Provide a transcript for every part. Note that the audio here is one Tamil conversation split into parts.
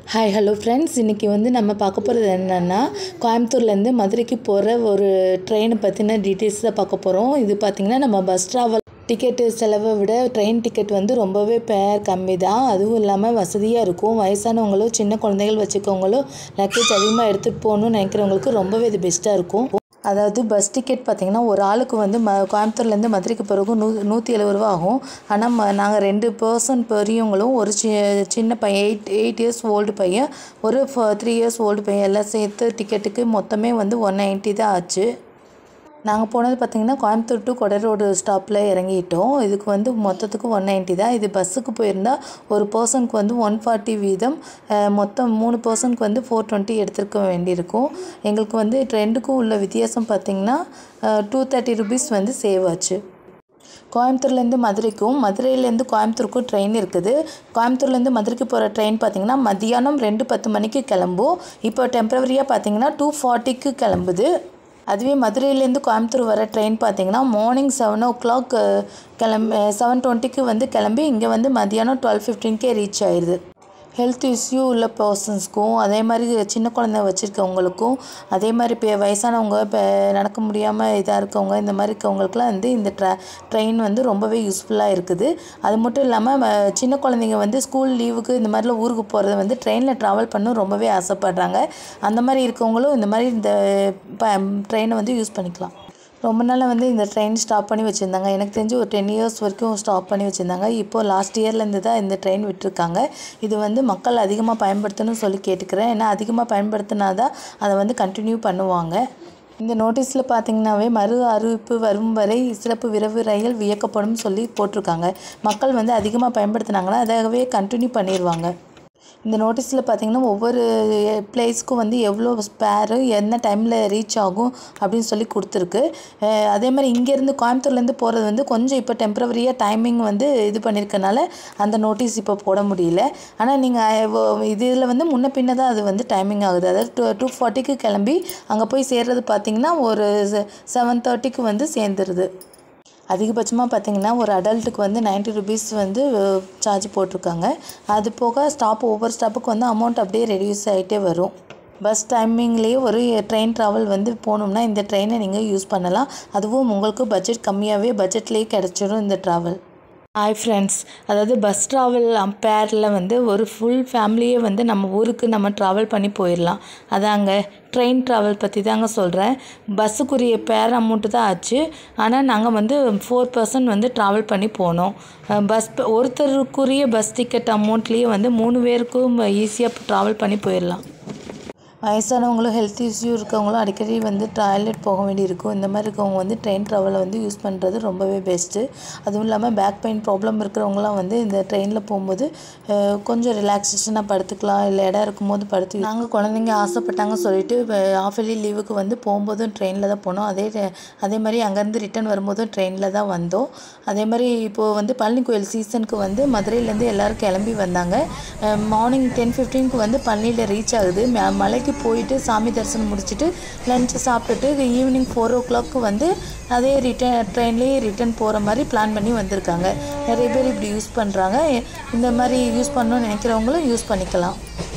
ஹாய் ஹலோ ஃப்ரெண்ட்ஸ் இன்றைக்கி வந்து நம்ம பார்க்க போகிறது என்னென்னா கோயம்புத்தூர்லேருந்து மதுரைக்கு போகிற ஒரு ட்ரெயினை பற்றின டீட்டெயில்ஸ் தான் பார்க்க போகிறோம் இது பார்த்திங்கன்னா நம்ம பஸ் ட்ராவல் டிக்கெட்டு செலவை விட ட்ரெயின் டிக்கெட் வந்து ரொம்பவே பேர் கம்மி தான் அதுவும் இல்லாமல் வசதியாக இருக்கும் வயசானவங்களும் சின்ன குழந்தைகள் வச்சுக்கவங்களும் லக்கேஜ் அதிகமாக எடுத்துகிட்டு போகணும்னு நினைக்கிறவங்களுக்கு ரொம்பவே இது பெஸ்ட்டாக இருக்கும் அதாவது பஸ் டிக்கெட் பார்த்திங்கன்னா ஒரு ஆளுக்கு வந்து ம கோயம்புத்தூர்லேருந்து மதுரைக்கு பிறகு நூ நூற்றி எழுபது ரூபா ஆகும் ஆனால் ம நாங்கள் ரெண்டு பர்சன் பெரியவங்களும் ஒரு சி சின்ன பையன் எயிட் எயிட் இயர்ஸ் ஓல்டு பையன் ஒரு த்ரீ இயர்ஸ் ஓல்டு பையன் எல்லாம் சேர்த்து டிக்கெட்டுக்கு மொத்தமே வந்து ஒன் நைன்ட்டி தான் ஆச்சு நாங்கள் போனது பார்த்திங்கன்னா கோயம்புத்தூர் டு கொடை ரோடு ஸ்டாப்பில் இறங்கிட்டோம் இதுக்கு வந்து மொத்தத்துக்கு ஒன் நைன்ட்டி தான் இது பஸ்ஸுக்கு போயிருந்தால் ஒரு பர்சனுக்கு வந்து ஒன் ஃபார்ட்டி வீதம் அஹ், மொத்தம் மூணு பர்சனுக்கு வந்து ஃபோர் டுவெண்ட்டி எடுத்துருக்க வேண்டியிருக்கும் எங்களுக்கு வந்து ரெண்டுக்கும் உள்ள வித்தியாசம் பார்த்திங்கன்னா டூ தேர்ட்டி ருபீஸ் வந்து சேவ் ஆச்சு கோயம்புத்தூர்லேருந்து மதுரைக்கும் மதுரையிலேருந்து கோயம்புத்தூருக்கும் ட்ரெயின் இருக்குது கோயம்புத்தூர்லேருந்து மதுரைக்கு போகிற ட்ரெயின் பார்த்திங்கன்னா மதியானம் ரெண்டு பத்து மணிக்கு கிளம்பும் இப்போ டெம்பரவரியாக பார்த்திங்கன்னா டூ ஃபார்ட்டிக்கு கிளம்புது அதுவே மதுரையிலேருந்து கோயம்புத்தூர் வர ட்ரெயின் பார்த்திங்கன்னா மார்னிங் செவன் ஓ கிளாக் கிளம்பி செவன் டுவெண்ட்டிக்கு வந்து கிளம்பி இங்கே வந்து மதியானம் டுவெல் ஃபிஃப்டீன்கே ரீச் ஆயிடுது ஹெல்த் இஷ்யூ உள்ள பர்சன்ஸ்க்கும் அதே மாதிரி சின்ன குழந்தை வச்சுருக்கவங்களுக்கும் அதே மாதிரி இப்போ வயசானவங்க இப்போ நடக்க முடியாமல் இதாக இருக்கவங்க இந்த மாதிரி இருக்கவங்களுக்குலாம் வந்து இந்த ட்ர ட்ரெயின் வந்து ரொம்பவே யூஸ்ஃபுல்லாக இருக்குது அது மட்டும் இல்லாமல் ம- சின்ன குழந்தைங்க வந்து ஸ்கூல் லீவுக்கு இந்த மாதிரிலாம் ஊருக்கு போகிறத வந்து ட்ரெயினில் ட்ராவல் பண்ண ரொம்பவே ஆசைப்படுறாங்க அந்த மாதிரி இருக்கவங்களும் இந்த மாதிரி இந்த ப ட்ரெயினை வந்து யூஸ் பண்ணிக்கலாம் ரொம்ப நாளாக வந்து இந்த ட்ரெயின் ஸ்டாப் பண்ணி வச்சுருந்தாங்க எனக்கு தெரிஞ்சு ஒரு டென் இயர்ஸ் வரைக்கும் ஸ்டாப் பண்ணி வச்சுருந்தாங்க இப்போ லாஸ்ட் இயர்லேருந்து தான் இந்த ட்ரெயின் விட்டுருக்காங்க இது வந்து மக்கள் அதிகமாக பயன்படுத்தணும்னு சொல்லி கேட்டுக்கிறேன் ஏன்னா அதிகமாக பயன்படுத்தினா தான் அதை வந்து கண்டினியூ பண்ணுவாங்க இந்த நோட்டீஸில் பார்த்தீங்கன்னாவே மறு அறிவிப்பு வரும் வரை சிறப்பு விரைவு ரயில் வியக்கப்படும் சொல்லி போட்டிருக்காங்க மக்கள் வந்து அதிகமாக பயன்படுத்தினாங்கன்னா அதாகவே கண்டினியூ பண்ணிடுவாங்க இந்த நோட்டீஸில் பார்த்தீங்கன்னா ஒவ்வொரு பிளேஸ்க்கும் வந்து எவ்வளோ ஸ்பேரு என்ன டைமில் ரீச் ஆகும் அப்படின்னு சொல்லி கொடுத்துருக்கு அஹ் அதே மாதிரி இங்கேருந்து கோயம்புத்தூர்லேருந்து போகிறது வந்து கொஞ்சம் இப்போ டெம்பரவரியாக டைமிங் வந்து இது பண்ணியிருக்கனால அந்த நோட்டீஸ் இப்போ போட முடியல ஆனால் நீங்கள் இதில் வந்து முன்ன பின்ன தான் அது வந்து டைமிங் ஆகுது அதாவது டூ டூ ஃபார்ட்டிக்கு கிளம்பி அங்கே போய் சேர்றது பார்த்தீங்கன்னா ஒரு செவன் தேர்ட்டிக்கு வந்து சேர்ந்துருது அதிகபட்சமாக பார்த்தீங்கன்னா ஒரு அடல்ட்டுக்கு வந்து 90 ருபீஸ் வந்து சார்ஜ் போட்டிருக்காங்க அது போக ஸ்டாப் ஒவ்வொரு ஸ்டாப்புக்கு வந்து அமௌண்ட் அப்படியே ரெடியூஸ் ஆகிட்டே வரும் பஸ் டைமிங்லேயே ஒரு ட்ரெயின் ட்ராவல் வந்து போகணும்னா இந்த ட்ரெயினை நீங்கள் யூஸ் பண்ணலாம் அதுவும் உங்களுக்கு பட்ஜெட் கம்மியாகவே பட்ஜெட்லேயே கிடச்சிடும் இந்த ட்ராவல் ஹாய் ஃப்ரெண்ட்ஸ் அதாவது பஸ் ட்ராவல் பேரில் வந்து ஒரு ஃபுல் ஃபேமிலியே வந்து நம்ம ஊருக்கு நம்ம ட்ராவல் பண்ணி போயிடலாம் அதாங்க ட்ரெயின் ட்ராவல் பற்றி தாங்க சொல்கிறேன் பஸ்ஸுக்குரிய பேர் அமௌண்ட்டு தான் ஆச்சு ஆனால் நாங்கள் வந்து ஃபோர் பர்சன்ட் வந்து ட்ராவல் பண்ணி போனோம் அஹ் பஸ் ஒருத்தருக்குரிய பஸ் டிக்கெட் அமௌண்ட்லேயே வந்து மூணு பேருக்கும் ஈஸியாக ட்ராவல் பண்ணி போயிடலாம் வயசானவங்களும் ஹெல்த் இஷ்யூ இருக்கவங்களும் அடிக்கடி வந்து டாய்லெட் போக வேண்டியிருக்கும் இந்த மாதிரி இருக்கவங்க வந்து ட்ரெயின் ட்ராவலை வந்து யூஸ் பண்ணுறது ரொம்பவே பெஸ்ட்டு அதுவும் இல்லாமல் பேக் பெயின் ப்ராப்ளம் இருக்கிறவங்களாம் வந்து இந்த ட்ரெயினில் போகும்போது அஹ், கொஞ்சம் ரிலாக்ஸேஷனாக படுத்துக்கலாம் இல்லை இடம் இருக்கும்போது படுத்து நாங்கள் குழந்தைங்க ஆசைப்பட்டாங்க சொல்லிட்டு ஆஃப் இயர்லி லீவுக்கு வந்து போகும்போதும் ட்ரெயினில் தான் போனோம் அதே ட- அதே மாதிரி அங்கேருந்து ரிட்டர்ன் வரும்போதும் ட்ரெயினில் தான் வந்தோம் அதே மாதிரி இப்போது வந்து பழனி கோயில் சீசனுக்கு வந்து மதுரையிலேருந்து எல்லோரும் கிளம்பி வந்தாங்க மார்னிங் டென் ஃபிஃப்டீனுக்கு வந்து பழனியில் ரீச் ஆகுது ம- மலைக்கு போயிட்டு சாமி தரிசனம் முடிச்சுட்டு லஞ்சு சாப்பிட்டுட்டு ஈவினிங் ஃபோர் ஓ கிளாக்கு வந்து அதே ரிட்டன் ட்ரெயின்லேயே ரிட்டர்ன் போகிற மாதிரி பிளான் பண்ணி வந்திருக்காங்க நிறைய பேர் இப்படி யூஸ் பண்ணுறாங்க இந்த மாதிரி யூஸ் பண்ணணும்னு நினைக்கிறவங்களும் யூஸ் பண்ணிக்கலாம்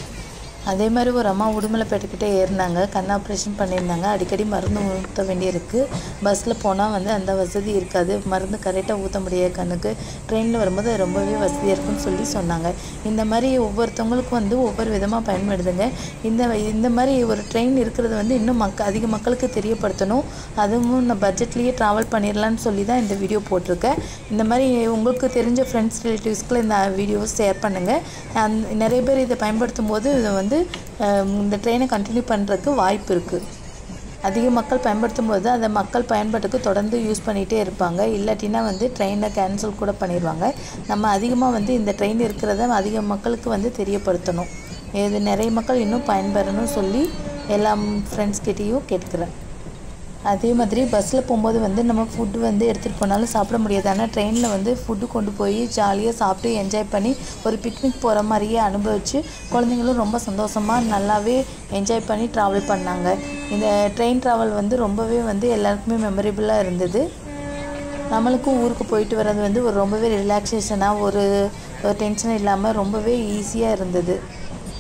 அதே மாதிரி ஒரு அம்மா உடுமலைப்பேட்டுக்கிட்டே ஏறினாங்க கண் ஆப்ரேஷன் பண்ணியிருந்தாங்க அடிக்கடி மருந்து ஊற்ற வேண்டியிருக்கு பஸ்ஸில் போனால் வந்து அந்த வசதி இருக்காது மருந்து கரெக்டாக ஊற்ற முடியாது கண்ணுக்கு ட்ரெயினில் வரும்போது அது ரொம்பவே வசதியாக இருக்குன்னு சொல்லி சொன்னாங்க இந்த மாதிரி ஒவ்வொருத்தவங்களுக்கும் வந்து ஒவ்வொரு விதமாக பயன்படுதுங்க இந்த இந்த மாதிரி ஒரு ட்ரெயின் இருக்கிறது வந்து இன்னும் மக்க அதிக மக்களுக்கு தெரியப்படுத்தணும் அதுவும் நான் பட்ஜெட்லேயே ட்ராவல் பண்ணிடலான்னு சொல்லி தான் இந்த வீடியோ போட்டிருக்கேன் இந்த மாதிரி உங்களுக்கு தெரிஞ்ச ஃப்ரெண்ட்ஸ் ரிலேட்டிவ்ஸ்க்குள்ள இந்த வீடியோஸ் ஷேர் பண்ணுங்கள் நிறைய பேர் இதை பயன்படுத்தும் போது இதை வந்து அஹ், இந்த ட்ரெயினை கண்டினியூ பண்ணுறதுக்கு வாய்ப்பு இருக்குது அதிக மக்கள் பயன்படுத்தும் போது அதை மக்கள் பயன்பாட்டுக்கு தொடர்ந்து யூஸ் பண்ணிகிட்டே இருப்பாங்க இல்லாட்டினா வந்து ட்ரெயினை கேன்சல் கூட பண்ணிடுவாங்க நம்ம அதிகமாக வந்து இந்த ட்ரெயின் இருக்கிறத அதிக மக்களுக்கு வந்து தெரியப்படுத்தணும் இது நிறைய மக்கள் இன்னும் பயன்பெறணும் சொல்லி எல்லா ஃப்ரெண்ட்ஸ்கிட்டேயும் கேட்குறேன் அதே மாதிரி பஸ்ஸில் போகும்போது வந்து நம்ம ஃபுட்டு வந்து எடுத்துகிட்டு போனாலும் சாப்பிட முடியாது ஆனால் ட்ரெயினில் வந்து ஃபுட்டு கொண்டு போய் ஜாலியாக சாப்பிட்டு என்ஜாய் பண்ணி ஒரு பிக்னிக் போகிற மாதிரியே அனுபவித்து குழந்தைங்களும் ரொம்ப சந்தோஷமாக நல்லாவே என்ஜாய் பண்ணி ட்ராவல் பண்ணாங்க இந்த ட்ரெயின் ட்ராவல் வந்து ரொம்பவே வந்து எல்லாருக்குமே மெமரபிளாக இருந்தது நம்மளுக்கும் ஊருக்கு போயிட்டு வர்றது வந்து ஒரு ரொம்பவே ரிலாக்ஸேஷனாக ஒரு டென்ஷன் இல்லாமல் ரொம்பவே ஈஸியாக இருந்தது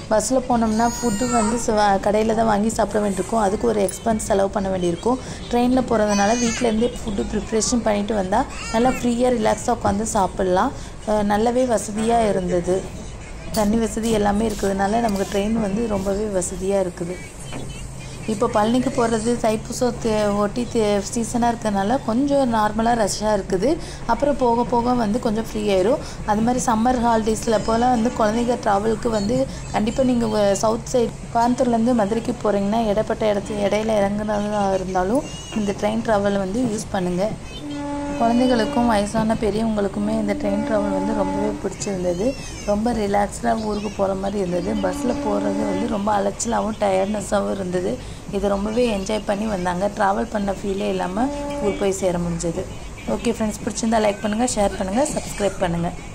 பஸ்ஸில் போனோம்னா ஃபுட்டு வந்து கடையில் தான் வாங்கி சாப்பிட வேண்டியிருக்கும் அதுக்கு ஒரு எக்ஸ்பென்ஸ் செலவு பண்ண வேண்டியிருக்கும் ட்ரெயினில் போகிறதுனால வீட்டிலேருந்தே ஃபுட்டு ப்ரிப்ரேஷன் பண்ணிட்டு வந்தால் நல்லா ஃப்ரீயாக ரிலாக்ஸாக உட்காந்து சாப்பிட்லாம் அஹ் நல்லாவே வசதியாக இருந்தது தண்ணி வசதி எல்லாமே இருக்கிறதுனால நமக்கு ட்ரெயின் வந்து ரொம்பவே வசதியாக இருக்குது இப்போ பழனிக்கு போகிறது தைப்பூசத்தை ஒட்டி சீசனாக இருக்கிறதுனால கொஞ்சம் நார்மலாக ரஷ்ஷாக இருக்குது அப்புறம் போக போக வந்து கொஞ்சம் ஃப்ரீ ஆயிரும் அது மாதிரி சம்மர் ஹாலிடேஸில் போல் வந்து குழந்தைங்க ட்ராவலுக்கு வந்து கண்டிப்பாக நீங்கள் சவுத் சைட் கோயம்புத்தூர்லேருந்து மதுரைக்கு போகிறீங்கன்னா இடைப்பட்ட இடத்து இடையில இறங்குறதா இருந்தாலும் இந்த ட்ரெயின் ட்ராவல் வந்து யூஸ் பண்ணுங்கள் குழந்தைகளுக்கும் வயசான பெரியவங்களுக்குமே இந்த ட்ரெயின் ட்ராவல் வந்து ரொம்பவே பிடிச்சிருந்தது ரொம்ப ரிலாக்ஸ்டாக ஊருக்கு போகிற மாதிரி இருந்தது பஸ்ஸில் போகிறது வந்து ரொம்ப அலைச்சலாகவும் டயர்ட்னஸாகவும் இருந்தது இது ரொம்பவே என்ஜாய் பண்ணி வந்தாங்க ட்ராவல் பண்ண ஃபீலே இல்லாமல் ஊர் போய் சேர முடிஞ்சது ஓகே ஃப்ரெண்ட்ஸ் பிடிச்சிருந்தா லைக் பண்ணுங்கள் ஷேர் பண்ணுங்கள் சப்ஸ்கிரைப் பண்ணுங்கள்